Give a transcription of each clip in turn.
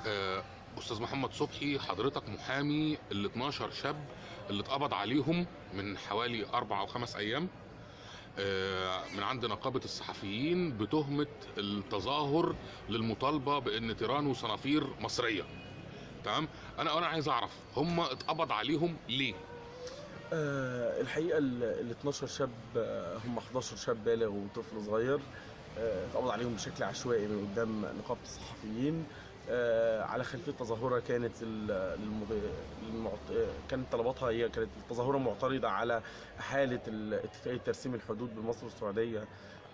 آه، استاذ محمد صبحي حضرتك محامي ال 12 شاب اللي اتقبض عليهم من حوالي اربع او خمس ايام آه، من عند نقابه الصحفيين بتهمه التظاهر للمطالبه بان تيران وصنافير مصريه تمام انا انا عايز اعرف هم اتقبض عليهم ليه آه الحقيقه ال 12 شاب آه، هم 11 شاب بالغ وطفل صغير آه، اتقبض عليهم بشكل عشوائي من قدام نقابه الصحفيين آه على خلفيه تظاهره كانت لل- للمض- للمعت... آه، كانت طلباتها هي كانت التظاهره معترضه على حاله ال- اتفاقيه ترسيم الحدود بين مصر والسعوديه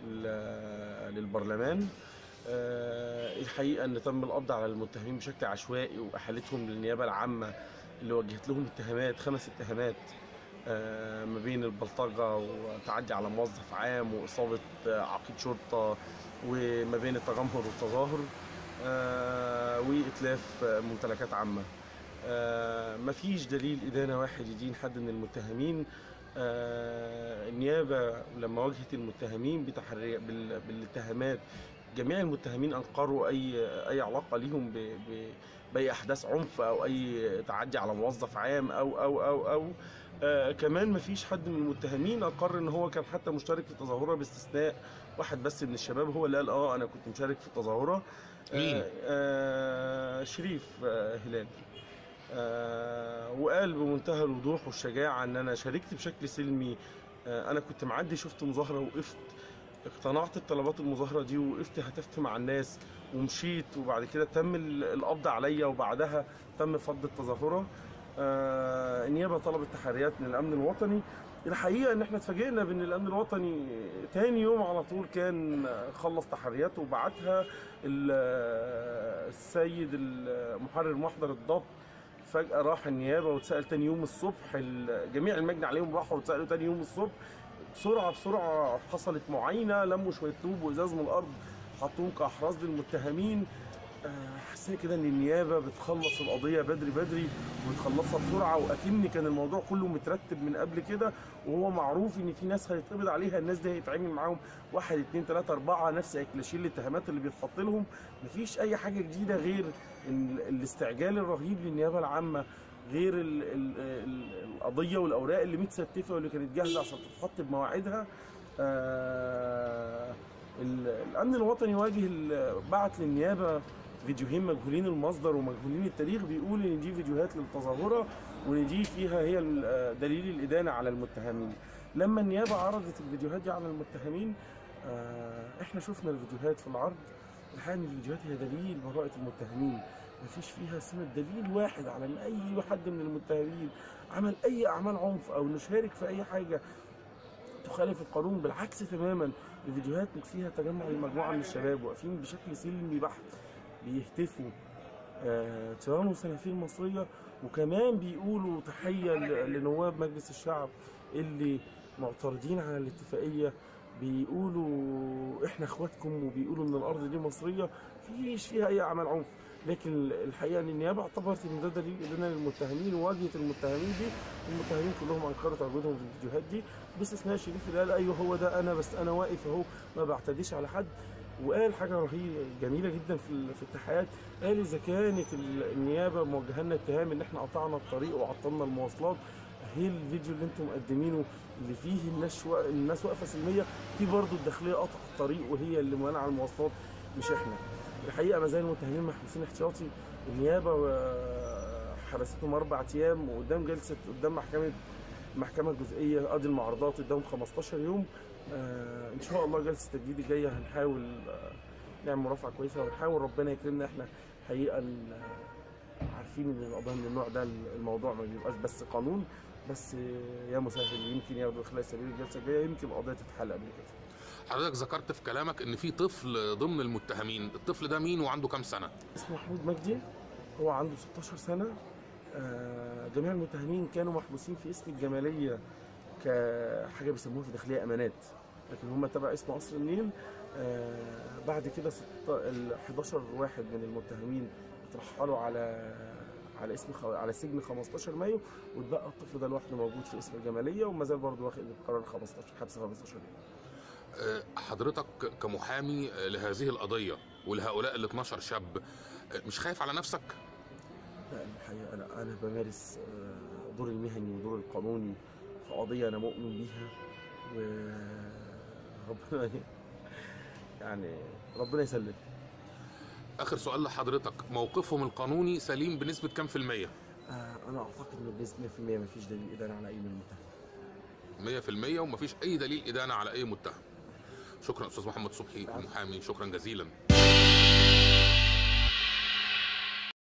ل- للبرلمان آه، الحقيقه ان تم القبض على المتهمين بشكل عشوائي واحالتهم للنيابه العامه اللي وجهت لهم اتهامات خمس اتهامات آه، ما بين البلطجه وتعدي على موظف عام واصابه آه، عقيد شرطه وما بين التجمهر والتظاهر آه، واتلاف آه، ممتلكات عامه آه، مفيش دليل إدانة واحد يدين حد من المتهمين آه، النيابة لما واجهت المتهمين بتحري بال- بالاتهامات جميع المتهمين أنكروا أي أي علاقة ليهم ب- ب- بأي أحداث عنف أو أي تعدي على موظف عام أو أو أو أو آه كمان مفيش حد من المتهمين أقر إن هو كان حتى مشترك في التظاهرة باستثناء واحد بس من الشباب هو اللي قال أه أنا كنت مشارك في التظاهرة مين؟ آه آه شريف آه هلال آه وقال بمنتهى الوضوح والشجاعة إن أنا شاركت بشكل سلمي آه أنا كنت معدي شفت مظاهرة وقفت اقتنعت بطلبات المظاهرة دي وقفت هتفت مع الناس ومشيت وبعد كده تم ال- القبض عليا وبعدها تم فض التظاهرة آه النيابة طلبت تحريات من الأمن الوطني الحقيقة إن إحنا اتفاجئنا بإن الأمن الوطني تاني يوم على طول كان خلص تحرياته وبعتها ال- السيد المحرر محضر الضبط فجأة راح النيابة واتسأل تاني يوم الصبح ال- جميع المجني عليهم راحوا واتسألوا تاني يوم الصبح بسرعة بسرعة حصلت معاينة لموا شوية طوب وإزاز من الأرض حطوهم كأحراز للمتهمين آه، حسيت كده ان النيابه بتخلص القضيه بدري بدري وبتخلصها بسرعه واكن كان الموضوع كله مترتب من قبل كده وهو معروف ان في ناس هيتقبض عليها الناس دي هيتعامل معاهم واحد اتنين تلاته اربعه نفس اكلاشين الاتهامات اللي بيتحط لهم مفيش اي حاجه جديده غير إن الاستعجال الرهيب للنيابه العامه غير ال ال ال القضيه والاوراق اللي متستفه واللي كانت جاهزه عشان تتحط بمواعيدها آه ال- الامن الوطني واجه ال- بعت للنيابه فيديوهين مجهولين المصدر ومجهولين التاريخ بيقول ان دي فيديوهات للتظاهره وان دي فيها هي ال- دليل الادانه على المتهمين لما النيابه عرضت الفيديوهات دي على المتهمين آه، احنا شفنا الفيديوهات في العرض الحقيقه ان الفيديوهات هي دليل براءه المتهمين مفيش فيها سمة دليل واحد على ان اي حد من المتهمين عمل اي اعمال عنف او انه شارك في اي حاجه تخالف القانون بالعكس تماما الفيديوهات فيها تجمع لمجموعه من الشباب واقفين بشكل سلمي بحت بيهتفوا آه، تيران وسنافير مصريه وكمان بيقولوا تحيه ل- لنواب مجلس الشعب اللي معترضين على الاتفاقيه بيقولوا احنا اخواتكم وبيقولوا ان الارض دي مصريه مفيش فيها اي اعمال عنف لكن الحقيقه ان النيابه اعتبرت ان ده دليل ادانه للمتهمين وواجهت المتهمين دي المتهمين كلهم انكروا تواجدهم في الفيديوهات دي باستثناء شريف اللي قال ايوه هو ده انا بس انا واقف اهو ما بعتديش على حد وقال حاجه رهيبه جميله جدا في ال- في التحقيقات قال اذا كانت ال- النيابه موجهه لنا اتهام ان احنا قطعنا الطريق وعطلنا المواصلات ايه الفيديو اللي انتم مقدمينه اللي فيه الناس شو... الناس واقفه سلميه في برضه الداخليه قطع الطريق وهي اللي مانعه المواصلات مش احنا الحقيقه ما زال المتهمين محبوسين احتياطي النيابه آه، حبستهم اربع ايام وقدام جلسه قدام محكمه المحكمه الجزئيه قاضي المعارضات قدام 15 يوم آه ان شاء الله جلسه التجديد الجايه هنحاول آه نعمل مرافعه كويسه ونحاول ربنا يكرمنا احنا حقيقه آه، عارفين ان القضايا من النوع ده الموضوع ما بيبقاش بس قانون بس آه، يا مسهل يمكن ياخدوا خلال سبيل الجلسه الجايه يمكن القضيه تتحل قبل كده حضرتك ذكرت في كلامك ان في طفل ضمن المتهمين الطفل ده مين وعنده كام سنه اسمه محمود مجدي هو عنده 16 سنة آه، جميع المتهمين كانوا محبوسين في اسم الجمالية كحاجة بيسموها في داخلية أمانات لكن هم تبع اسم قصر النيل آه، بعد كده ست- ال 11 واحد من المتهمين اترحلوا على على اسم خ... على سجن 15 مايو واتبقى الطفل ده لوحده موجود في اسم الجماليه وما زال برضه واخد قرار 15 حبس 15 يوم آه، حضرتك كمحامي آه، لهذه القضيه ولهؤلاء ال 12 شاب مش خايف على نفسك لا الحقيقة أنا أنا بمارس آه، دور المهني ودور القانوني في قضية أنا مؤمن بيها وربنا ي- يعني ربنا يسلم اخر سؤال لحضرتك موقفهم القانوني سليم بنسبه كام في الميه آه، أنا أعتقد إن بنسبة 100% مفيش دليل إدانة على أي من المتهم 100% ومفيش اي دليل ادانه على اي متهم شكرا استاذ محمد صبحي المحامي شكرا جزيلا